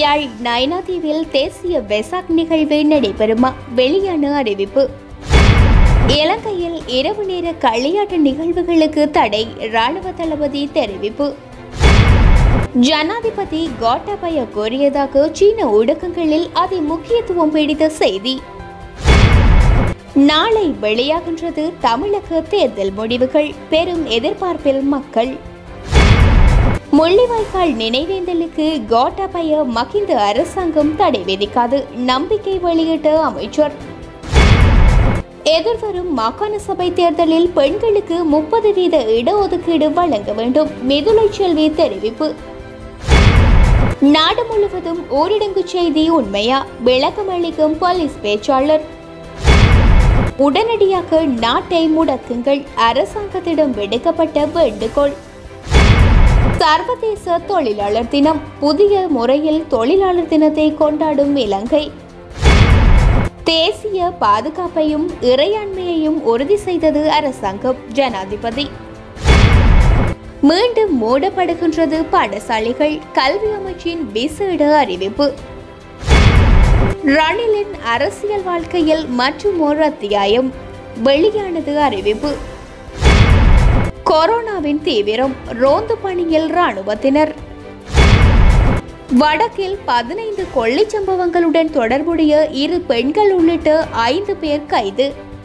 யாழ் நயனாதீவில் தேசிய வெசாக் நிகழ்வு நடைபெறுமா வெளியான அறிவிப்பு இலங்கையில் இரவு நேர களியாட்ட நிகழ்வுகளுக்கு தடை ராணுவ தளபதி தெரிவிப்பு ஜனாதிபதி கோட்டாபய கோரியதாக சீன ஊடகங்களில் அதி முக்கியத்துவம் பிடித்த செய்தி நாளை வெளியாகின்றது தமிழக தேர்தல் முடிவுகள் பெரும் எதிர்பார்ப்பில் மக்கள் முள்ளிவாய்க்கால் நினைவேந்தலுக்கு கோட்டாபய மகிந்த அரசாங்கம் தடை விதிக்காது நம்பிக்கை வெளியிட்ட அமைச்சர் எதிர்வரும் மாகாண சபை தேர்தலில் பெண்களுக்கு முப்பது வீத இடஒதுக்கீடு வழங்க வேண்டும் மிதுலை செல்வி தெரிவிப்பு நாடு முழுவதும் ஊரடங்கு செய்தி உண்மையா விளக்கம் அளிக்கும் போலீஸ் பேச்சாளர் உடனடியாக நாட்டை முடக்குங்கள் அரசாங்கத்திடம் விடுக்கப்பட்ட வேண்டுகோள் சர்வதேச தொழிலாளர் தினம் புதிய முறையில் தொழிலாளர் தினத்தை கொண்டாடும் இலங்கை தேசிய பாதுகாப்பையும் இறையாண்மையையும் உறுதி செய்தது அரசாங்கம் ஜனாதிபதி மீண்டும் மூடப்படுகின்றது பாடசாலைகள் கல்வி அமைச்சின் விசேட அறிவிப்பு ரணிலின் அரசியல் வாழ்க்கையில் மற்றும் ஒரு அத்தியாயம் வெளியானது அறிவிப்பு கொரோனாவின் தீவிரம் ரோந்து பணியில் ராணுவத்தினர் வடக்கில் பதினைந்து கொள்ளைச் சம்பவங்களுடன் தொடர்புடைய இரு பெண்கள் உள்ளிட்ட ஐந்து பேர் கைது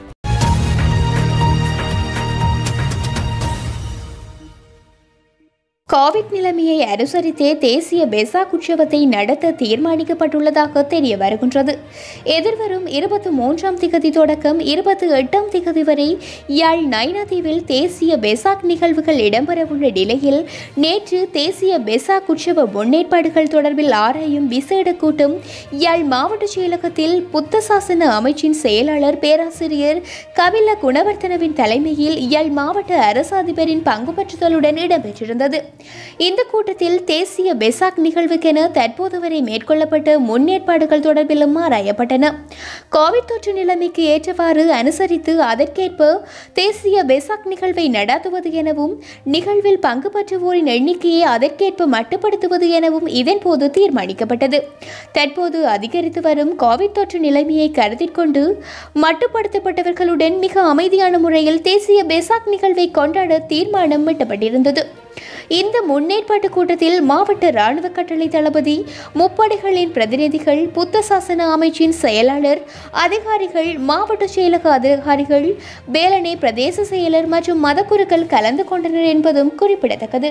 கோவிட் நிலைமையை அனுசரித்தே தேசிய பெசாக் உற்சவத்தை நடத்த தீர்மானிக்கப்பட்டுள்ளதாக தெரிய வருகின்றது எதிர்வரும் இருபத்தி மூன்றாம் திகதி தொடக்கம் இருபத்தி எட்டாம் திகதி வரை யாழ் நைனாதீவில் தேசிய பெசாக் நிகழ்வுகள் இடம்பெறவுள்ள நிலையில் நேற்று தேசிய பெசாக் உற்சவ முன்னேற்பாடுகள் தொடர்பில் ஆராயும் விசேட கூட்டம் யாழ் மாவட்ட செயலகத்தில் புத்த சாசன அமைச்சின் செயலாளர் பேராசிரியர் கபில குணவர்த்தனவின் தலைமையில் யாழ் மாவட்ட அரசு அதிபரின் பங்கு பற்றுதலுடன் இடம்பெற்றிருந்தது இந்த கூட்டத்தில் தேசிய பெசாக் நிகழ்வுக்கென தற்போது வரை மேற்கொள்ளப்பட்ட முன்னேற்பாடுகள் தொடர்பிலும் ஆராயப்பட்டன கோவிட் தொற்று நிலைமைக்கு ஏற்றவாறு அனுசரித்து அதற்கேற்ப தேசிய பெசாக் நிகழ்வை நடாத்துவது எனவும் நிகழ்வில் பங்கு பெற்றுவோரின் எண்ணிக்கையை அதற்கேற்ப மட்டுப்படுத்துவது எனவும் இதன்போது தீர்மானிக்கப்பட்டது தற்போது அதிகரித்து வரும் கோவிட் தொற்று நிலைமையை கருத்தில் கொண்டு மட்டுப்படுத்தப்பட்டவர்களுடன் மிக அமைதியான முறையில் தேசிய பெசாக் நிகழ்வை கொண்டாட தீர்மானம் எட்டப்பட்டிருந்தது இந்த முன்னேற்பாட்டு கூட்டத்தில் மாவட்ட ராணுவ கட்டளை தளபதி முப்படைகளின் பிரதிநிதிகள் புத்த சாசன அமைச்சின் செயலாளர் அதிகாரிகள் மாவட்ட செயலக அதிகாரிகள் வேலனை பிரதேச செயலர் மற்றும் மதக்குருக்கள் கலந்து கொண்டனர் என்பதும் குறிப்பிடத்தக்கது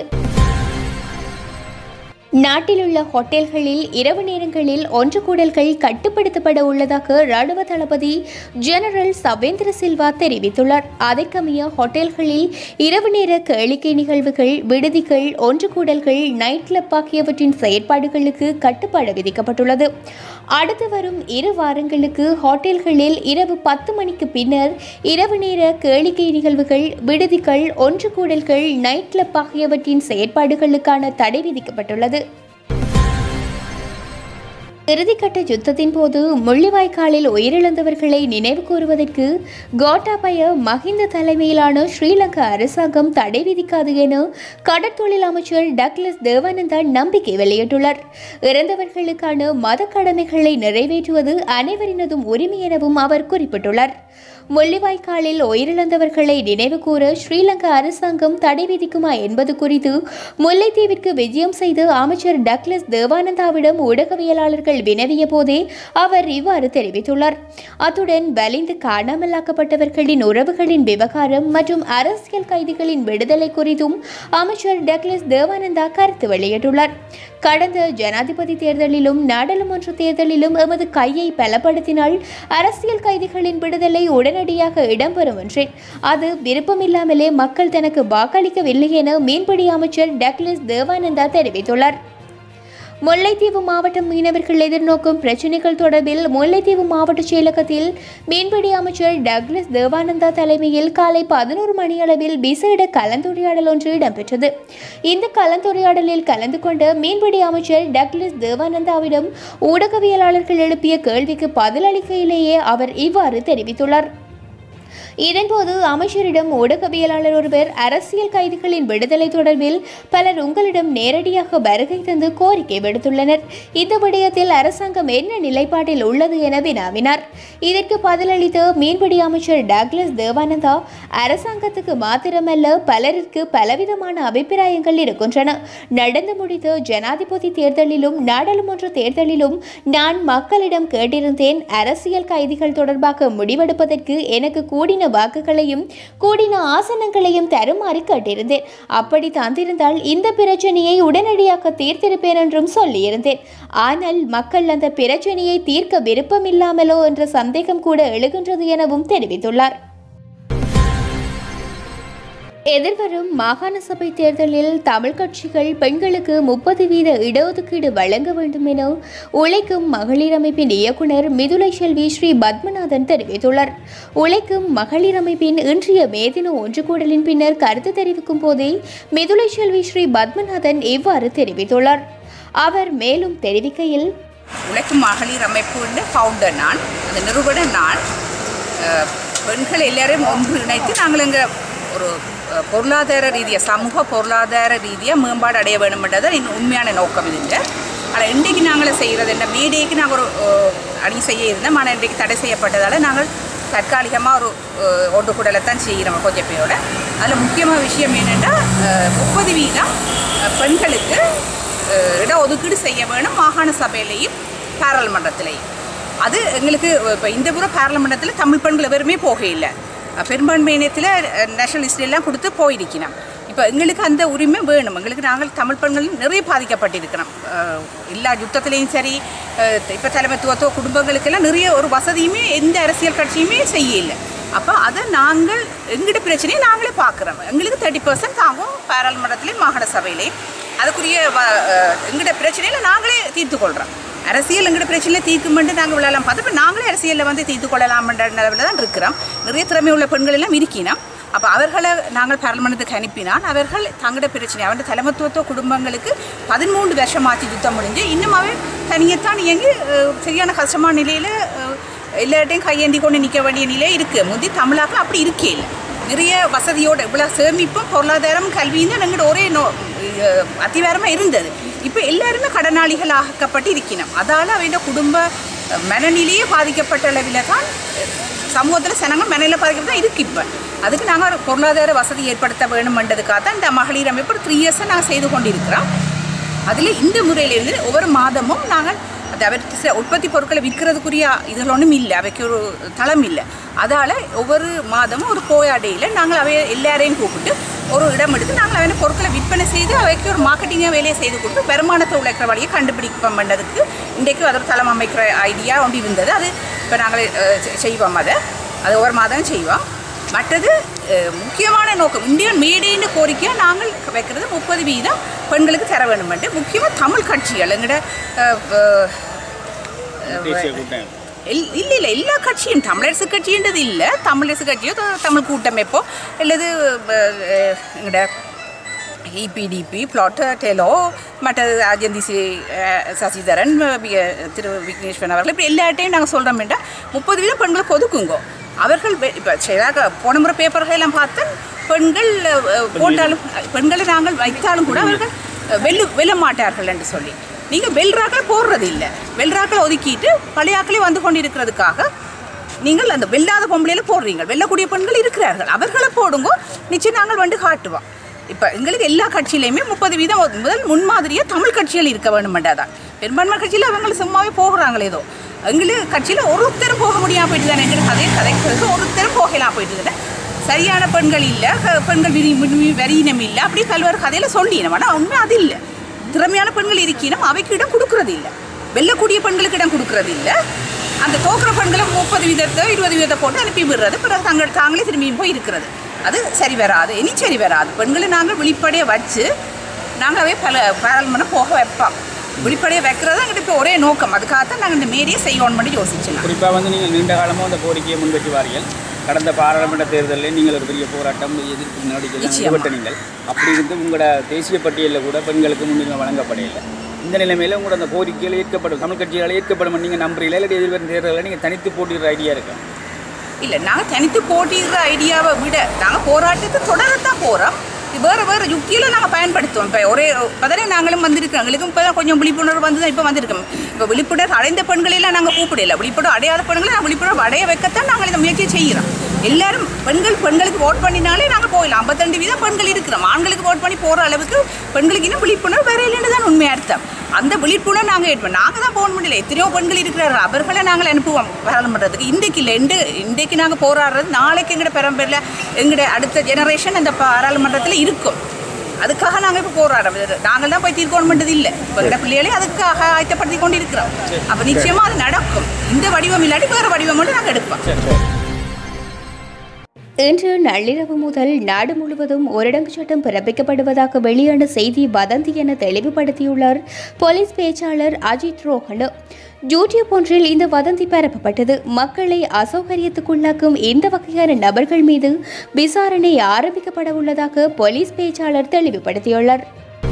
நாட்டிலுள்ள ஹோட்டல்களில் இரவு நேரங்களில் ஒன்று கூடல்கள் கட்டுப்படுத்தப்பட உள்ளதாக ராணுவ தளபதி ஜெனரல் சவேந்திர சில்வா தெரிவித்துள்ளார் அதற்கமைய ஹோட்டல்களில் இரவு நேர கேளிக்கை நிகழ்வுகள் விடுதிகள் ஒன்று கூடல்கள் நைட் கிளப் ஆகியவற்றின் செயற்பாடுகளுக்கு கட்டுப்பாடு விதிக்கப்பட்டுள்ளது அடுத்து வரும் இரு வாரங்களுக்கு ஹோட்டல்களில் இரவு பத்து மணிக்கு பின்னர் இரவு நேர கேளிக்கை நிகழ்வுகள் விடுதிகள் ஒன்று கூடல்கள் நைட் கிளப் ஆகியவற்றின் செயற்பாடுகளுக்கான தடை விதிக்கப்பட்டுள்ளது இறுதிக்கட்ட யுத்தத்தின் போது முள்ளிவாய்க்காலில் உயிரிழந்தவர்களை நினைவு கூறுவதற்கு கோட்டாபய மஹிந்த தலைமையிலான ஸ்ரீலங்கா அரசாங்கம் தடை விதிக்காது என கடற்தொழில் அமைச்சர் டக்ளஸ் தேவானந்தா நம்பிக்கை வெளியிட்டுள்ளார் இறந்தவர்களுக்கான மத கடமைகளை நிறைவேற்றுவது அனைவரினதும் உரிமை எனவும் அவர் குறிப்பிட்டுள்ளார் முள்ளிவாய்க்காலில் உயிரிழந்தவர்களை நினைவு கூற ஸ்ரீலங்கா அரசாங்கம் தடை விதிக்குமா என்பது குறித்து முல்லைத்தீவிற்கு விஜயம் செய்து அமைச்சர் டக்ளஸ் தேவானந்தாவிடம் ஊடகவியலாளர்கள் வினவிய போதே அவர் இவ்வாறு தெரிவித்துள்ளார் அத்துடன் வலிந்து காணாமலாக்கப்பட்டவர்களின் உறவுகளின் விவகாரம் மற்றும் அரசியல் கைதிகளின் விடுதலை குறித்தும் அமைச்சர் டக்ளஸ் தேவானந்தா கருத்து வெளியிட்டுள்ளார் கடந்த ஜனாதிபதி தேர்தலிலும் நாடாளுமன்ற தேர்தலிலும் எமது கையை பலப்படுத்தினால் அரசியல் கைதிகளின் விடுதலை உடனடியாக இடம்பெறும் என்றேன் அது விருப்பமில்லாமலே மக்கள் தனக்கு வாக்களிக்கவில்லை என மீன்பிடி அமைச்சர் டக்ளஸ் தேவானந்தா தெரிவித்துள்ளார் முல்லைத்தீவு மாவட்ட மீனவர்கள் எதிர்நோக்கும் பிரச்சினைகள் தொடர்பில் முல்லைத்தீவு மாவட்ட செயலகத்தில் மீன்பிடி அமைச்சர் டக்ளஸ் தேவானந்தா தலைமையில் காலை பதினோரு மணியளவில் விசேட கலந்துரையாடல் ஒன்று இடம்பெற்றது இந்த கலந்துரையாடலில் கலந்து கொண்ட மீன்பிடி அமைச்சர் டக்ளஸ் தேவானந்தாவிடம் ஊடகவியலாளர்கள் எழுப்பிய கேள்விக்கு பதிலளிக்கையிலேயே அவர் இவ்வாறு தெரிவித்துள்ளார் இதன்போது அமைச்சரிடம் ஊடகவியலாளர் ஒருவர் அரசியல் கைதிகளின் விடுதலை தொடர்பில் பலர் உங்களிடம் நேரடியாக வருகை தந்து கோரிக்கை விடுத்துள்ளனர் இந்த விடயத்தில் அரசாங்கம் என்ன நிலைப்பாட்டில் உள்ளது என வினாவினார் இதற்கு பதிலளித்த மீன்பிடி அமைச்சர் டாக்லஸ் தேவானந்தா அரசாங்கத்துக்கு மாத்திரமல்ல பலருக்கு பலவிதமான அபிப்பிராயங்கள் இருக்கின்றன நடந்து முடிந்த ஜனாதிபதி தேர்தலிலும் நாடாளுமன்ற தேர்தலிலும் நான் மக்களிடம் கேட்டிருந்தேன் அரசியல் கைதிகள் தொடர்பாக முடிவெடுப்பதற்கு எனக்கு கூடின வாக்குகளையும் கூடின ஆசனங்களையும் தருமாறு கேட்டிருந்தேன் அப்படி தந்திருந்தால் இந்த பிரச்சனையை உடனடியாக தீர்த்திருப்பேன் என்றும் சொல்லியிருந்தேன் ஆனால் மக்கள் அந்த பிரச்சனையை தீர்க்க விருப்பமில்லாமலோ என்ற சந்தேகம் கூட எழுகின்றது எனவும் தெரிவித்துள்ளார் எதிர்வரும் மாகாண சபை தேர்தலில் தமிழ் கட்சிகள் பெண்களுக்கு முப்பது வீத இடஒதுக்கீடு வழங்க வேண்டும் என உழைக்கும் மகளிர் அமைப்பின் இயக்குனர் மிதுலை செல்வி ஸ்ரீ பத்மநாதன் தெரிவித்துள்ளார் உழைக்கும் மகளிர் அமைப்பின் இன்றைய மேதின ஒன்று கூடலின் பின்னர் கருத்து தெரிவிக்கும் போதே மிதுலை செல்வி ஸ்ரீ பத்மநாதன் இவ்வாறு தெரிவித்துள்ளார் அவர் மேலும் தெரிவிக்கையில் உழைக்கும் மகளிர் அமைப்பு ஃபவுண்டர் நான் அந்த நிறுவனர் நான் அஹ், பெண்கள் எல்லாரையும் ஒன்று இணைத்து நாங்கள் எங்கள் ஒரு அஹ், பொருளாதார ரீதியாக சமூக பொருளாதார ரீதியாக மேம்பாடு அடைய வேணும்ன்றது இன்னும் உண்மையான நோக்கம் இதுங்க ஆனால் இன்றைக்கு நாங்கள் செய்கிறது என்ன மேடைக்கு நாங்கள் ஒரு அஹ், அணி செய்ய இருந்தோம் ஆனால் இன்றைக்கு தடை செய்யப்பட்டதால் நாங்கள் தற்காலிகமாக ஒரு அஹ், ஒன்று கூடலை தான் செய்கிறோம் கொஞ்சம் பேரோட அதில் முக்கியமான விஷயம் என்னென்னா முப்பது வீதம் அஹ், பெண்களுக்கு அஹ் இட ஒதுக்கீடு செய்ய வேணும் மாகாண சபையிலையும் பாராளுமன்றத்திலையும் அது எங்களுக்கு இப்போ இந்த புற பாராளுமன்றத்தில் தமிழ் பெண்கள் எவருமே போகையில்லை பெரும்பான்மையினத்தில் நேஷனலிஸ்ட் எல்லாம் கொடுத்து போயிருக்கணும் இப்போ எங்களுக்கு அந்த உரிமை வேணும் எங்களுக்கு நாங்கள் தமிழ் பெண்கள் நிறைய பாதிக்கப்பட்டிருக்கிறோம் அஹ் எல்லா யுத்தத்துலேயும் சரி இப்போ தலைமைத்துவத்தோ குடும்பங்களுக்கெல்லாம் நிறைய ஒரு வசதியுமே எந்த அரசியல் கட்சியுமே செய்யலை அப்போ அதை நாங்கள் எங்கிட்ட பிரச்சனையை நாங்களே பார்க்குறோம் எங்களுக்கு தேர்ட்டி பர்சன்ட் தாங்கும் பாராளுமன்றத்திலையும் மாகாண சபையிலையும் அதுக்குரிய வ- அஹ் எங்கிட்ட பிரச்சனையில நாங்களே தீர்த்து கொள்கிறோம் அரசியல் எங்கிட்ட பிரச்சனையில தீர்க்குமென்று நாங்கள் விழலாம் பார்த்து இப்போ நாங்களே அரசியலில் வந்து தீர்த்து கொள்ளலாம்ன்ற நிலவில் தான் இருக்கிறோம் நிறைய திறமை உள்ள பெண்கள் எல்லாம் இருக்கினோம் அப்போ அவர்களை நாங்கள் பாராளுமன்றத்துக்கு அனுப்பினால் அவர்கள் தங்களோட பிரச்சனை அவருடைய தலைமத்துவத்துவ குடும்பங்களுக்கு பதிமூன்று வருஷமாச்சு யுத்தம் முடிஞ்சு இன்னும் அவன் தனியத்தான் இயங்கி அஹ், சரியான கஷ்டமான நிலையில் எல்லார்ட்டையும் கையேந்தி கொண்டு நிற்க வேண்டிய நிலை இருக்குது முந்தி தமிழாக்கள் அப்படி இருக்கே இல்லை நிறைய வசதியோட இவ்வளோ சேமிப்பும் பொருளாதாரம் கல்வியும் தான் எங்களோட ஒரே நோ அஹ், அத்திவாரமாக இருந்தது இப்போ எல்லாருமே கடனாளிகள் ஆக்கப்பட்டு இருக்கணும் அதால் அவன் குடும்ப அஹ், மனநிலையே பாதிக்கப்பட்ட அளவில் தான் சமூகத்தில் சனங்கள் மனநிலை பாதிக்கப்பட்டு தான் இருக்குது இப்போ அதுக்கு நாங்கள் ஒரு பொருளாதார வசதி ஏற்படுத்த வேணுமென்றதுக்காக தான் இந்த மகளிர் அமைப்பு த்ரீ இயர்ஸாக நாங்கள் செய்து கொண்டிருக்கிறோம் அதில் இந்த முறையிலிருந்து ஒவ்வொரு மாதமும் நாங்கள் அது அவருக்கு சில உற்பத்தி பொருட்களை விற்கிறதுக்குரிய இதில் ஒன்றும் இல்லை அவைக்கு ஒரு தளம் இல்லை அதால் ஒவ்வொரு மாதமும் ஒரு கோயாடையில் நாங்கள் அவை எல்லாரையும் கூப்பிட்டு ஒரு இடம் எடுத்து நாங்கள் அவனை பொருட்களை விற்பனை செய்து அவைக்கு ஒரு மார்க்கெட்டிங்காக வேலையை செய்து கொடுத்து வருமானத்தை உழைக்கிற வழியை கண்டுபிடிப்போம் பண்ணதுக்கு இன்றைக்கு அது ஒரு தளம் அமைக்கிற ஐடியா ஒன்று இருந்தது அது இப்போ நாங்கள் அஹ், செ- செய்வோம் அதை அது ஒரு மாதம் செய்வோம் மற்றது அஹ், முக்கியமான நோக்கம் இந்தியன் மேடைன்னு கோரிக்கையாக நாங்கள் வைக்கிறது முப்பது வீதம் பெண்களுக்கு தர வேணுமென்று முக்கியமாக தமிழ் கட்சிகள் எங்கட அஹ், அஹ், தேசிய கூட்டம் இல்- இல்ல இல்ல எல்லா கட்சியும் தமிழரசு கட்சின்றது இல்லை தமிழரசு கட்சியோ த- தமிழ் கூட்டமைப்போ அல்லது அஹ், எங்கட இபிடிபி பிளாட் டெலோ மற்றது ராஜந்தி சி அஹ், சசிதரன் அஹ், வி- திரு விக்னேஸ்வரன் அவர்கள் இப்படி எல்லாட்டையும் நாங்கள் சொல்கிறோம் என்றால் முப்பது வீதம் பெண்களுக்கு ஒதுக்குங்கோ அவர்கள் இப்போ சரியாக போன முறை பேப்பர்கள் எல்லாம் பார்த்தா பெண்கள் அஹ், போட்டாலும் பெண்களை நாங்கள் வைத்தாலும் கூட அவர்கள் அஹ், வெல்லு வெல்ல மாட்டார்கள் என்று சொல்லி நீங்கள் வெல்றாக்கள் போடுறது இல்லை வெல்றாக்கள் ஒதுக்கிட்டு பழையாக்களே வந்து கொண்டிருக்கிறதுக்காக நீங்கள் அந்த வெல்லாத பொம்பளையில போடுறீங்க வெல்லக்கூடிய பெண்கள் இருக்கிறார்கள் அவர்களை போடுங்க நிச்சயம் நாங்கள் வந்து காட்டுவோம் இப்போ எங்களுக்கு எல்லா கட்சியிலையுமே முப்பது வீதம் ஒ- முதல் முன்மாதிரியாக தமிழ் கட்சிகள் இருக்க வேணுமெண்டாதான் பெரும்பான்மை கட்சியில் அவங்க சும்மாவே போகிறாங்களே ஏதோ எங்களுக்கு கட்சியில் ஒருத்தரும் போக முடியாம போயிட்டு தானே எங்களுக்கு அதே கதைக்கு ஒருத்தரும் போகலாம் போயிட்டு தானே சரியான பெண்கள் இல்லை பெண்கள் விரி விரி- வரியினம் இல்லை அப்படி பல்வேறு கதையில் சொல்லினோம் ஆனால் உண்மை அது இல்லை திறமையான பெண்கள் இருக்கணும் அவைக்கு இடம் கொடுக்கறது இல்லை வெல்லக்கூடிய பெண்களுக்கு இடம் கொடுக்கறது இல்லை அந்த தோக்குற பெண்களை முப்பது வீதத்தை இருபது வீதத்தை போட்டு அனுப்பி விடுறது பிறகு தங்கள் தாங்களே திரும்பியும் போய் இருக்கிறது அது சரி வராது இனி சரி வராது பெண்களை நாங்கள் வெளிப்படையாக வச்சு நாங்களாவே பல பாராளுமன்றம் போக வைப்போம் வெளிப்படையாக வைக்கிறது எங்கிட்ட இப்போ ஒரே நோக்கம் அதுக்காகத்தான் நாங்கள் இந்த மாரியே செய்யணும் பண்ணி யோசிச்சுலாம் குறிப்பாக வந்து நீங்கள் நீண்ட காலமாக அந்த கோரிக்கையை முன்வச்சு வாரீர்கள் கடந்த பாராளுமன்ற தேர்தலில் நீங்கள் ஒரு பெரிய போராட்டம் எதிர்ப்பு நடவடிக்கைகள் நிச்சயமா. ஈடுபட்ட நீங்கள் அப்படி இருந்து உங்களோட தேசிய பட்டியலில் கூட பெண்களுக்கு முன்னுரிமை வழங்கப்படையில்லை இந்த நிலைமையில் உங்களோட அந்த கோரிக்கைகள் ஏற்கப்படும் தமிழ் கட்சிகளால் ஏற்கப்படும் நீங்கள் நம்புறீங்களா இல்லை எதிர்வரும் தேர்தலில் நீங்கள் தனித்து போட்டிடுற ஐடியா இருக்கா இல்லை நாங்கள் தனித்து போட்டிடுற ஐடியாவை விட நாங்கள் போராட்டத்தை தொடரத்தான் போகிறோம் வேறு வேறு யுக்தியில் நாங்கள் பயன்படுத்துவோம் இப்போ ஒரே பதனே நாங்களும் வந்திருக்கோம் எங்களுக்கும் இப்போ தான் கொஞ்சம் விழிப்புணர்வு வந்து தான் இப்போ வந்திருக்கோம் இப்போ விழிப்புணர்வு அடைந்த பெண்களெல்லாம் நாங்கள் கூப்பிடல விழிப்புணர்வு அடையாத பெண்களை நாங்கள் விழிப்புணர்வு அடைய வைக்கத்தான் நாங்கள் இந்த முயற்சியை செய்கிறோம் எல்லாரும் பெண்கள் பெண்களுக்கு ஓட் பண்ணினாலே நாங்கள் போயிடலாம் ஐம்பத்தெண்டு வீதம் பெண்கள் இருக்கிறோம் ஆண்களுக்கு ஓட் பண்ணி போகிற அளவுக்கு பெண்களுக்கு இன்னும் விழிப்புணர்வு வேற இல்லைன்னு தான் உண்மை அர்த்தம் அந்த விழிப்புணர்வு நாங்கள் ஏற்போம் நாங்கள் தான் போக முடியல எத்தனையோ பெண்கள் இருக்கிறார்கள் அவர்களை நாங்கள் அனுப்புவோம் பாராளுமன்றத்துக்கு இன்றைக்கு இல்லை இன்று இன்றைக்கு நாங்கள் போராடுறது நாளைக்கு எங்களோட பெரம்பரில் எங்களோட அடுத்த ஜெனரேஷன் அந்த பாராளுமன்றத்தில் இருக்கும் அதுக்காக நாங்கள் இப்போ போராடுறோம் இது நாங்கள் தான் போய் தீர்க்கணுமென்றது இல்லை இப்போ எங்களோட பிள்ளைகளே அதுக்காக ஆயத்தப்படுத்தி கொண்டு இருக்கிறோம் அப்போ நிச்சயமாக அது நடக்கும் இந்த வடிவம் இல்லாட்டி வேறு வடிவம் மட்டும் நாங்கள் எடுப்போம் சரி சரி இன்று நள்ளிரவு முதல் நாடு முழுவதும் ஊரடங்கு சட்டம் பிறப்பிக்கப்படுவதாக வெளியான செய்தி வதந்தி என தெளிவுபடுத்தியுள்ளார் போலீஸ் பேச்சாளர் அஜித் ரோஹன் யூடியூப் ஒன்றில் இந்த வதந்தி பரப்பப்பட்டது மக்களை அசௌகரியத்துக்குள்ளாக்கும் இந்த வகையான நபர்கள் மீது விசாரணை ஆரம்பிக்கப்பட உள்ளதாக போலீஸ் பேச்சாளர் தெளிவுபடுத்தியுள்ளார்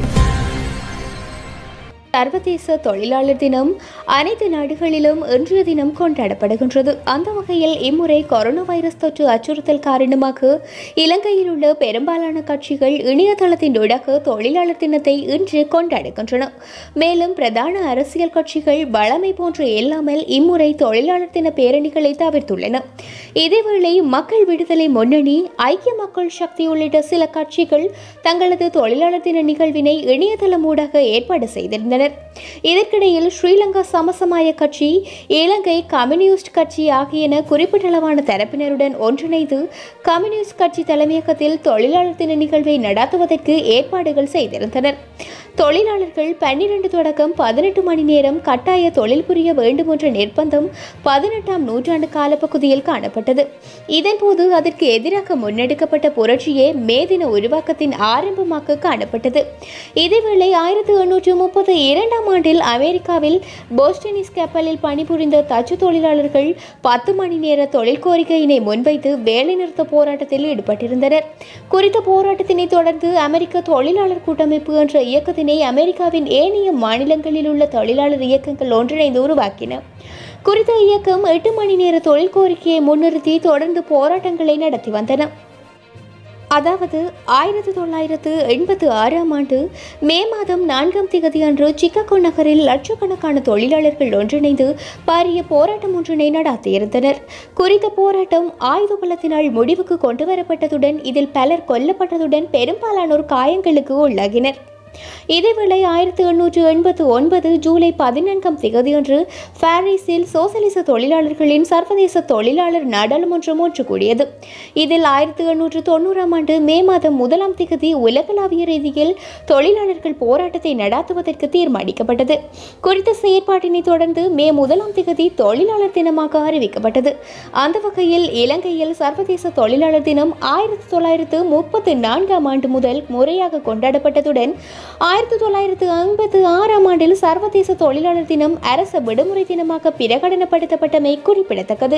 சர்வதேச தொழிலாளர் தினம் அனைத்து நாடுகளிலும் இன்றைய தினம் கொண்டாடப்படுகின்றது அந்த வகையில் இம்முறை கொரோனா வைரஸ் தொற்று அச்சுறுத்தல் காரணமாக இலங்கையில் உள்ள பெரும்பாலான கட்சிகள் இணையதளத்தினூடாக தொழிலாளர் தினத்தை இன்று கொண்டாடுகின்றன மேலும் பிரதான அரசியல் கட்சிகள் வளமை போன்று இல்லாமல் இம்முறை தொழிலாளர் தின பேரணிகளை தவிர்த்துள்ளன இதேவேளை மக்கள் விடுதலை முன்னணி ஐக்கிய மக்கள் சக்தி உள்ளிட்ட சில கட்சிகள் தங்களது தொழிலாளர் தின நிகழ்வினை இணையதளம் ஊடாக ஏற்பாடு செய்திருந்தனர் இதற்கிடையில் ஸ்ரீலங்கா சமசமாய கட்சி இலங்கை கம்யூனிஸ்ட் கட்சி ஆகியன குறிப்பிட்டளவான தரப்பினருடன் ஒன்றிணைந்து கம்யூனிஸ்ட் கட்சி தலைமையகத்தில் தொழிலாளர் தின நிகழ்வை நடாத்துவதற்கு ஏற்பாடுகள் செய்திருந்தனர் தொழிலாளர்கள் பன்னிரண்டு தொடக்கம் பதினெட்டு மணி நேரம் கட்டாய தொழில் புரிய வேண்டும் என்ற நிர்பந்தம் பதினெட்டாம் நூற்றாண்டு காலப்பகுதியில் காணப்பட்டது இதன்போது அதற்கு எதிராக முன்னெடுக்கப்பட்ட புரட்சியே மே தின உருவாக்கத்தின் ஆரம்பமாக காணப்பட்டது இதேவேளை ஆயிரத்தி எண்ணூற்று முப்பது இரண்டாம் ஆண்டில் அமெரிக்காவில் போஸ்டனிஸ் கப்பலில் பணிபுரிந்த தச்சு தொழிலாளர்கள் பத்து மணி நேர தொழில் கோரிக்கையினை முன்வைத்து வேலைநிறுத்த போராட்டத்தில் ஈடுபட்டிருந்தனர் குறித்த போராட்டத்தினை தொடர்ந்து அமெரிக்க தொழிலாளர் கூட்டமைப்பு என்ற இயக்கத்தினை அமெரிக்காவின் ஏனைய மாநிலங்களில் உள்ள தொழிலாளர் இயக்கங்கள் ஒன்றிணைந்து உருவாக்கின குறித்த இயக்கம் எட்டு மணி நேர தொழில் கோரிக்கையை முன்னிறுத்தி தொடர்ந்து போராட்டங்களை நடத்தி வந்தன அதாவது ஆயிரத்தி தொள்ளாயிரத்து எண்பத்து ஆறாம் ஆண்டு மே மாதம் நான்காம் திகதி அன்று சிக்காகோ நகரில் லட்சக்கணக்கான தொழிலாளர்கள் ஒன்றிணைந்து பாரிய போராட்டம் ஒன்றினை நடாத்தியிருந்தனர் குறித்த போராட்டம் ஆயுத பலத்தினால் முடிவுக்கு கொண்டுவரப்பட்டதுடன் இதில் பலர் கொல்லப்பட்டதுடன் பெரும்பாலானோர் காயங்களுக்கு உள்ளாகினர் இதேவேளை ஆயிரத்தி எண்ணூற்று எண்பத்து ஒன்பது ஜூலை பதினான்காம் திகதியன்று பாரிஸில் சோசலிச தொழிலாளர்களின் சர்வதேச தொழிலாளர் நாடாளுமன்றம் ஒன்று கூடியது இதில் ஆயிரத்தி எண்ணூற்று தொண்ணூறாம் ஆண்டு மே மாதம் முதலாம் திகதி உலகளாவிய ரீதியில் தொழிலாளர்கள் போராட்டத்தை நடாத்துவதற்கு தீர்மானிக்கப்பட்டது குறித்த செயற்பாட்டினை தொடர்ந்து மே முதலாம் திகதி தொழிலாளர் தினமாக அறிவிக்கப்பட்டது அந்த வகையில் இலங்கையில் சர்வதேச தொழிலாளர் தினம் ஆயிரத்தி தொள்ளாயிரத்து முப்பத்து நான்காம் ஆண்டு முதல் முறையாக கொண்டாடப்பட்டதுடன் ஆயிரத்தி தொள்ளாயிரத்து ஐம்பத்து ஆறாம் ஆண்டில் சர்வதேச தொழிலாளர் தினம் அரச விடுமுறை தினமாக பிரகடனப்படுத்தப்பட்டமை குறிப்பிடத்தக்கது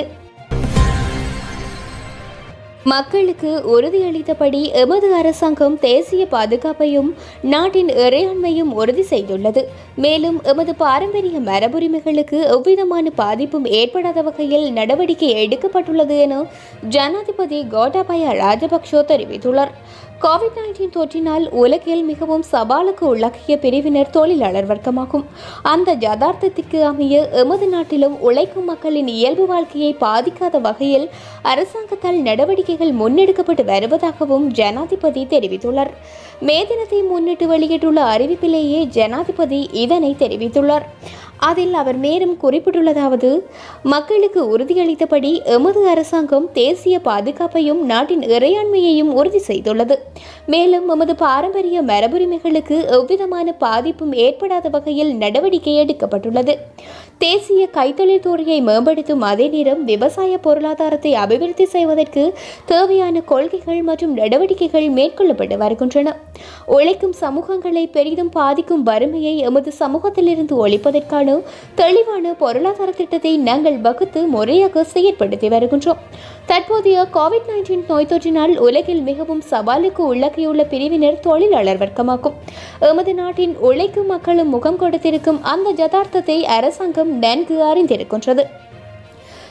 மக்களுக்கு உறுதியளித்தபடி எமது அரசாங்கம் தேசிய பாதுகாப்பையும் நாட்டின் இறையாண்மையும் உறுதி செய்துள்ளது மேலும் எமது பாரம்பரிய மரபுரிமைகளுக்கு எவ்விதமான பாதிப்பும் ஏற்படாத வகையில் நடவடிக்கை எடுக்கப்பட்டுள்ளது என ஜனாதிபதி கோட்டாபய ராஜபக்ஷ தெரிவித்துள்ளார் கோவிட் நைன்டீன் தொற்றினால் உலகில் மிகவும் சவாலுக்கு உள்ளாக்கிய பிரிவினர் தொழிலாளர் வர்க்கமாகும் அந்த யதார்த்தத்திற்கு அமைய எமது நாட்டிலும் உழைக்கும் மக்களின் இயல்பு வாழ்க்கையை பாதிக்காத வகையில் அரசாங்கத்தால் நடவடிக்கைகள் முன்னெடுக்கப்பட்டு வருவதாகவும் ஜனாதிபதி தெரிவித்துள்ளார் மே தினத்தை முன்னிட்டு வெளியிட்டுள்ள அறிவிப்பிலேயே ஜனாதிபதி இதனை தெரிவித்துள்ளார் அதில் அவர் மேலும் குறிப்பிட்டுள்ளதாவது மக்களுக்கு உறுதியளித்தபடி எமது அரசாங்கம் தேசிய பாதுகாப்பையும் நாட்டின் இறையாண்மையையும் உறுதி செய்துள்ளது மேலும் எமது பாரம்பரிய மரபுரிமைகளுக்கு எவ்விதமான பாதிப்பும் ஏற்படாத வகையில் நடவடிக்கை எடுக்கப்பட்டுள்ளது தேசிய கைத்தொழில் துறையை மேம்படுத்தும் அதே நேரம் விவசாய பொருளாதாரத்தை அபிவிருத்தி செய்வதற்கு தேவையான கொள்கைகள் மற்றும் நடவடிக்கைகள் மேற்கொள்ளப்பட்டு வருகின்றன உழைக்கும் சமூகங்களை பெரிதும் பாதிக்கும் வறுமையை எமது சமூகத்திலிருந்து ஒழிப்பதற்கான தெளிவான பொருளாதார திட்டத்தை நாங்கள் வகுத்து முறையாக செயற்படுத்தி வருகின்றோம் தற்போதைய கோவிட் நைன்டீன் நோய் தொற்றினால் உலகில் மிகவும் சவாலுக்கு உள்ளாக்கியுள்ள பிரிவினர் தொழிலாளர் வர்க்கமாகும் எமது நாட்டின் உழைக்கும் மக்களும் முகம் கொடுத்திருக்கும் அந்த யதார்த்தத்தை அரசாங்கம் நன்கு அறிந்திருக்கின்றது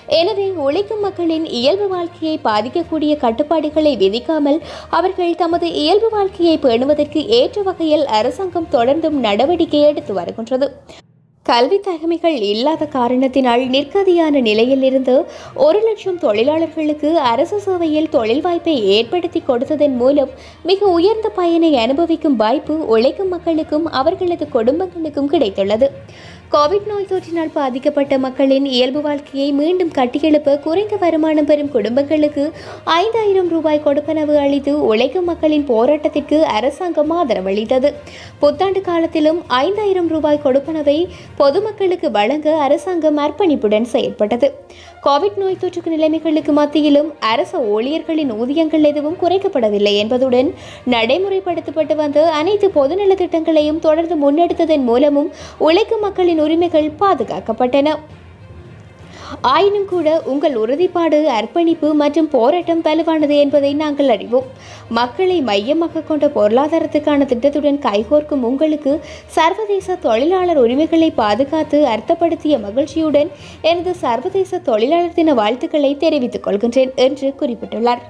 எனவே உழைக்கும் மக்களின் இயல்பு வாழ்க்கையை பாதிக்கக்கூடிய கட்டுப்பாடுகளை விதிக்காமல் அவர்கள் தமது இயல்பு வாழ்க்கையை பேணுவதற்கு ஏற்ற வகையில் அரசாங்கம் தொடர்ந்தும் நடவடிக்கை எடுத்து வருகின்றது கல்வி தகமைகள் இல்லாத காரணத்தினால் நிற்கதியான நிலையில் இருந்து ஒரு லட்சம் தொழிலாளர்களுக்கு அரசு சேவையில் தொழில் வாய்ப்பை ஏற்படுத்தி கொடுத்ததன் மூலம் மிக உயர்ந்த பயனை அனுபவிக்கும் வாய்ப்பு உழைக்கும் மக்களுக்கும் அவர்களது குடும்பங்களுக்கும் கிடைத்துள்ளது கோவிட் நோய் தொற்றினால் பாதிக்கப்பட்ட மக்களின் இயல்பு வாழ்க்கையை மீண்டும் கட்டியெழுப்ப குறைந்த வருமானம் பெறும் குடும்பங்களுக்கு ஐந்தாயிரம் ரூபாய் கொடுப்பனவு அளித்து உழைக்கும் மக்களின் போராட்டத்திற்கு அரசாங்கம் ஆதரவளித்தது புத்தாண்டு காலத்திலும் ஐந்தாயிரம் ரூபாய் கொடுப்பனவை பொதுமக்களுக்கு வழங்க அரசாங்கம் அர்ப்பணிப்புடன் செயல்பட்டது கோவிட் நோய் தொற்று நிலைமைகளுக்கு மத்தியிலும் அரசு ஊழியர்களின் ஊதியங்கள் எதுவும் குறைக்கப்படவில்லை என்பதுடன் நடைமுறைப்படுத்தப்பட்டு வந்த அனைத்து பொதுநல திட்டங்களையும் தொடர்ந்து முன்னெடுத்ததன் மூலமும் உழைக்கும் மக்களின் உரிமைகள் பாதுகாக்கப்பட்டன ஆயினும் கூட உங்கள் உறுதிப்பாடு அர்ப்பணிப்பு மற்றும் போராட்டம் வலுவானது என்பதை நாங்கள் அறிவோம் மக்களை மையமாக கொண்ட பொருளாதாரத்துக்கான திட்டத்துடன் கைகோர்க்கும் உங்களுக்கு சர்வதேச தொழிலாளர் உரிமைகளை பாதுகாத்து அர்த்தப்படுத்திய மகிழ்ச்சியுடன் எனது சர்வதேச தொழிலாளர் தின வாழ்த்துக்களை தெரிவித்துக் கொள்கின்றேன் என்று குறிப்பிட்டுள்ளார்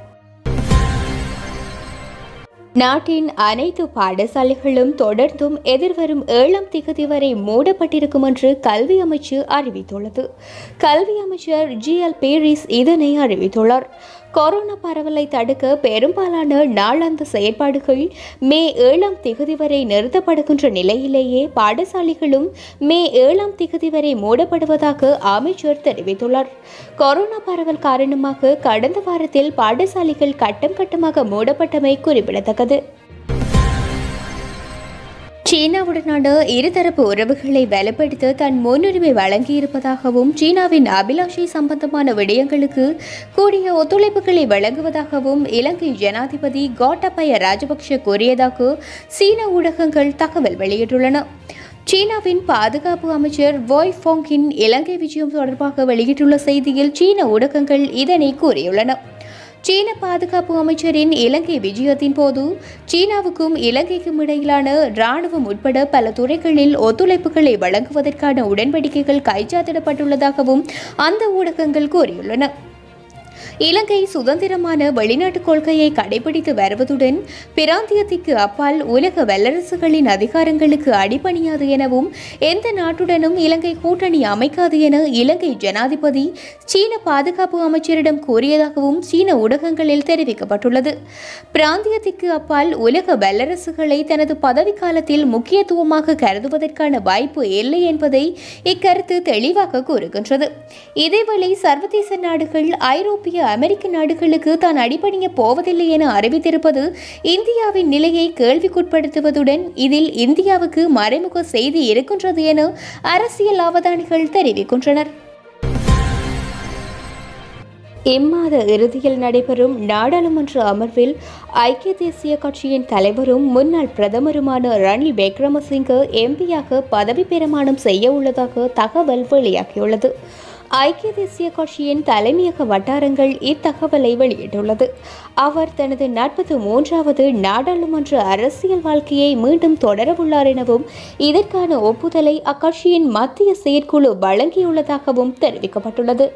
நாட்டின் அனைத்து பாடசாலைகளும் தொடர்ந்தும் எதிர்வரும் ஏழாம் திகதி வரை மூடப்பட்டிருக்கும் என்று கல்வி அமைச்சு அறிவித்துள்ளது கல்வி அமைச்சர் ஜி எல் பீரிஸ் இதனை அறிவித்துள்ளார் கொரோனா பரவலை தடுக்க பெரும்பாலான நாளாந்த செயற்பாடுகள் மே ஏழாம் திகதி வரை நிறுத்தப்படுகின்ற நிலையிலேயே பாடசாலைகளும் மே ஏழாம் திகதி வரை மூடப்படுவதாக அமைச்சர் தெரிவித்துள்ளார் கொரோனா பரவல் காரணமாக கடந்த வாரத்தில் பாடசாலைகள் கட்டம் கட்டமாக மூடப்பட்டமை குறிப்பிடத்தக்கது சீனாவுடனான இருதரப்பு உறவுகளை வலுப்படுத்த தன் முன்னுரிமை வழங்கியிருப்பதாகவும் சீனாவின் அபிலாஷை சம்பந்தமான விடயங்களுக்கு கூடிய ஒத்துழைப்புகளை வழங்குவதாகவும் இலங்கை ஜனாதிபதி கோட்டாபய ராஜபக்ஷ கூறியதாக சீன ஊடகங்கள் தகவல் வெளியிட்டுள்ளன சீனாவின் பாதுகாப்பு அமைச்சர் வாய் ஃபோங்கின் இலங்கை விஜயம் தொடர்பாக வெளியிட்டுள்ள செய்தியில் சீன ஊடகங்கள் இதனை கூறியுள்ளன சீன பாதுகாப்பு அமைச்சரின் இலங்கை விஜயத்தின் போது சீனாவுக்கும் இலங்கைக்கும் இடையிலான இராணுவம் உட்பட பல துறைகளில் ஒத்துழைப்புகளை வழங்குவதற்கான உடன்படிக்கைகள் கைச்சாத்திடப்பட்டுள்ளதாகவும் அந்த ஊடகங்கள் கூறியுள்ளன இலங்கை சுதந்திரமான வெளிநாட்டு கொள்கையை கடைபிடித்து வருவதுடன் பிராந்தியத்திற்கு அப்பால் உலக வல்லரசுகளின் அதிகாரங்களுக்கு அடிபணியாது எனவும் எந்த நாட்டுடனும் இலங்கை கூட்டணி அமைக்காது என இலங்கை ஜனாதிபதி சீன பாதுகாப்பு அமைச்சரிடம் கூறியதாகவும் சீன ஊடகங்களில் தெரிவிக்கப்பட்டுள்ளது பிராந்தியத்திற்கு அப்பால் உலக வல்லரசுகளை தனது பதவிக்காலத்தில் முக்கியத்துவமாக கருதுவதற்கான வாய்ப்பு இல்லை என்பதை இக்கருத்து தெளிவாக கூறுகின்றது இதேவேளை சர்வதேச நாடுகள் ஐரோப்பிய அமெரிக்க நாடுகளுக்கு தான் அடிபணிய போவதில்லை என அறிவித்திருப்பது இந்தியாவின் நிலையை கேள்விக்குட்படுத்துவதுடன் இதில் இந்தியாவுக்கு மறைமுக செய்தி இருக்கின்றது என அரசியல் அவதானிகள் தெரிவிக்கின்றனர் இம்மாத இறுதியில் நடைபெறும் நாடாளுமன்ற அமர்வில் ஐக்கிய தேசிய கட்சியின் தலைவரும் முன்னாள் பிரதமருமான ரணில் விக்ரமசிங்க எம்பியாக பதவி பிரமாணம் செய்ய உள்ளதாக தகவல் வெளியாகியுள்ளது ஐக்கிய தேசிய கட்சியின் தலைமையக வட்டாரங்கள் இத்தகவலை வெளியிட்டுள்ளது அவர் தனது நாற்பத்தி மூன்றாவது நாடாளுமன்ற அரசியல் வாழ்க்கையை மீண்டும் தொடரவுள்ளார் எனவும் இதற்கான ஒப்புதலை அக்கட்சியின் மத்திய செயற்குழு வழங்கியுள்ளதாகவும் தெரிவிக்கப்பட்டுள்ளது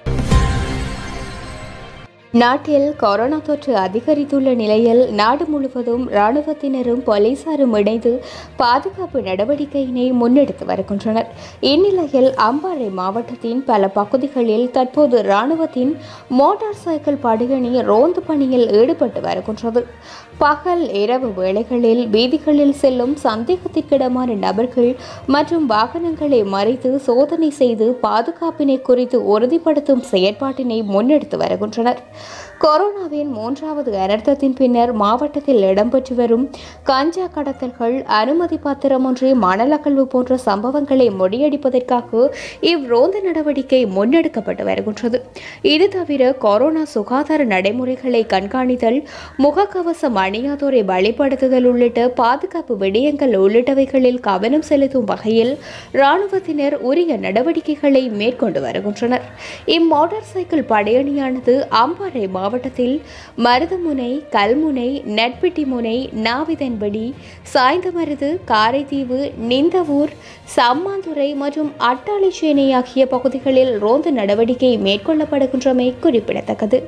நாட்டில் கொரோனா தொற்று அதிகரித்துள்ள நிலையில் நாடு முழுவதும் இராணுவத்தினரும் போலீசாரும் இணைந்து பாதுகாப்பு நடவடிக்கையினை முன்னெடுத்து வருகின்றனர் இந்நிலையில் அம்பாறை மாவட்டத்தின் பல பகுதிகளில் தற்போது இராணுவத்தின் மோட்டார் சைக்கிள் படையணி ரோந்து பணியில் ஈடுபட்டு வருகின்றது பகல் இரவு வேளைகளில் வீதிகளில் செல்லும் சந்தேகத்திற்கிடமான நபர்கள் மற்றும் வாகனங்களை மறைத்து சோதனை செய்து பாதுகாப்பினை குறித்து உறுதிப்படுத்தும் செயற்பாட்டினை முன்னெடுத்து வருகின்றனர் கொரோனாவின் மூன்றாவது அனர்த்தத்தின் பின்னர் மாவட்டத்தில் இடம்பெற்று வரும் கஞ்சா கடத்தல்கள் அனுமதி பத்திரமொன்றி மணல் அகழ்வு போன்ற சம்பவங்களை முறியடிப்பதற்காக இவ்ரோந்த நடவடிக்கை முன்னெடுக்கப்பட்டு வருகின்றது இது தவிர கொரோனா சுகாதார நடைமுறைகளை கண்காணித்தல் முகக்கவசம் அணியாதோரை வழிபடுத்துதல் உள்ளிட்ட பாதுகாப்பு விடயங்கள் உள்ளிட்டவைகளில் கவனம் செலுத்தும் வகையில் இராணுவத்தினர் உரிய நடவடிக்கைகளை மேற்கொண்டு வருகின்றனர் இம்மோட்டார் சைக்கிள் படையணியானது அம்பாறை மாவட்ட மாவட்டத்தில் மருதமுனை கல்முனை நட்பிட்டி முனை நாவிதன்படி சாய்ந்தமருது காரைதீவு நிந்தவூர் சம்மாந்துறை மற்றும் அட்டாளிச்சேனை ஆகிய பகுதிகளில் ரோந்து நடவடிக்கை மேற்கொள்ளப்படுகின்றமை குறிப்பிடத்தக்கது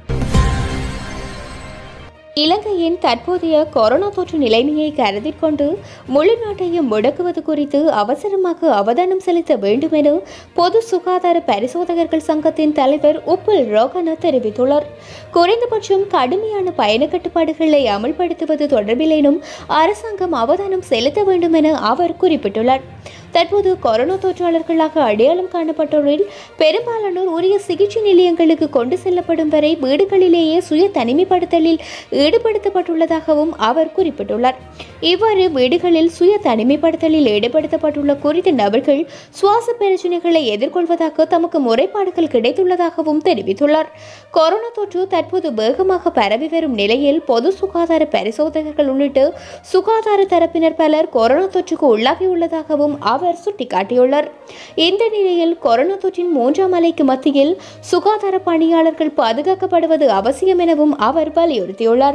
இலங்கையின் தற்போதைய கொரோனா தொற்று நிலைமையை கருத்தில் கொண்டு முழு நாட்டையும் முடக்குவது குறித்து அவசரமாக அவதானம் செலுத்த வேண்டும் என பொது சுகாதார பரிசோதகர்கள் சங்கத்தின் தலைவர் உப்புல் ரோகன தெரிவித்துள்ளார் குறைந்தபட்சம் கடுமையான பயண கட்டுப்பாடுகளை அமல்படுத்துவது தொடர்பிலேனும் அரசாங்கம் அவதானம் செலுத்த வேண்டும் என அவர் குறிப்பிட்டுள்ளார் தற்போது கொரோனா தொற்றாளர்களாக அடையாளம் காணப்பட்டோரில் பெரும்பாலானோர் உரிய சிகிச்சை நிலையங்களுக்கு கொண்டு செல்லப்படும் வரை வீடுகளிலேயே சுய தனிமைப்படுத்தலில் ஈடுபடுத்தப்பட்டுள்ளதாகவும் அவர் குறிப்பிட்டுள்ளார் இவ்வாறு வீடுகளில் சுய தனிமைப்படுத்தலில் ஈடுபடுத்தப்பட்டுள்ள குறித்த நபர்கள் சுவாச பிரச்சனைகளை எதிர்கொள்வதாக தமக்கு முறைப்பாடுகள் கிடைத்துள்ளதாகவும் தெரிவித்துள்ளார் கொரோனா தொற்று தற்போது வேகமாக பரவி வரும் நிலையில் பொது சுகாதார பரிசோதகர்கள் உள்ளிட்ட சுகாதார தரப்பினர் பலர் கொரோனா தொற்றுக்கு உள்ளாகியுள்ளதாகவும் அவர் சுட்டிக்காட்டியுள்ளார் இந்த நிலையில் கொரோனா தொற்றின் மூன்றாம் அலைக்கு மத்தியில் சுகாதார பணியாளர்கள் பாதுகாக்கப்படுவது அவசியம் எனவும் அவர் வலியுறுத்தியுள்ளார்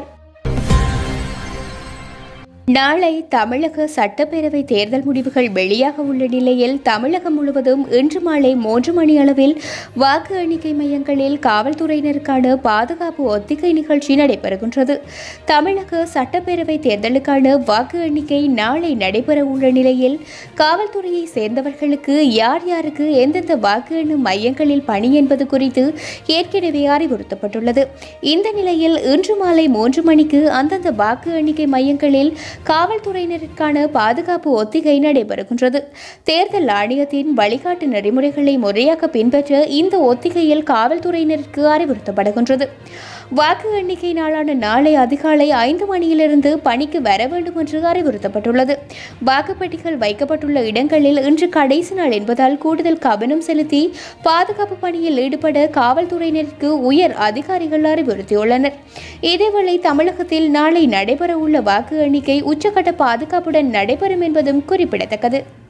நாளை தமிழக சட்டப்பேரவை தேர்தல் முடிவுகள் வெளியாக உள்ள நிலையில் தமிழகம் முழுவதும் இன்று மாலை மூன்று மணி அளவில் வாக்கு எண்ணிக்கை மையங்களில் காவல்துறையினருக்கான பாதுகாப்பு ஒத்திகை நிகழ்ச்சி நடைபெறுகின்றது தமிழக சட்டப்பேரவை தேர்தலுக்கான வாக்கு எண்ணிக்கை நாளை நடைபெற உள்ள நிலையில் காவல்துறையை சேர்ந்தவர்களுக்கு யார் யாருக்கு எந்தெந்த வாக்கு எண்ணும் மையங்களில் பணி என்பது குறித்து ஏற்கனவே அறிவுறுத்தப்பட்டுள்ளது இந்த நிலையில் இன்று மாலை மூன்று மணிக்கு அந்தந்த வாக்கு எண்ணிக்கை மையங்களில் காவல்துறையினருக்கான பாதுகாப்பு ஒத்திகை நடைபெறுகின்றது தேர்தல் ஆணையத்தின் வழிகாட்டு நெறிமுறைகளை முறையாக பின்பற்ற இந்த ஒத்திகையில் காவல்துறையினருக்கு அறிவுறுத்தப்படுகின்றது வாக்கு எண்ணிக்கை நாளான நாளை அதிகாலை ஐந்து மணியிலிருந்து பணிக்கு வர வேண்டும் என்று அறிவுறுத்தப்பட்டுள்ளது வாக்குப்பெட்டிகள் வைக்கப்பட்டுள்ள இடங்களில் இன்று கடைசி நாள் என்பதால் கூடுதல் கவனம் செலுத்தி பாதுகாப்பு பணியில் ஈடுபட காவல்துறையினருக்கு உயர் அதிகாரிகள் அறிவுறுத்தியுள்ளனர் இதேவேளை தமிழகத்தில் நாளை நடைபெறவுள்ள வாக்கு எண்ணிக்கை உச்சக்கட்ட பாதுகாப்புடன் நடைபெறும் என்பதும் குறிப்பிடத்தக்கது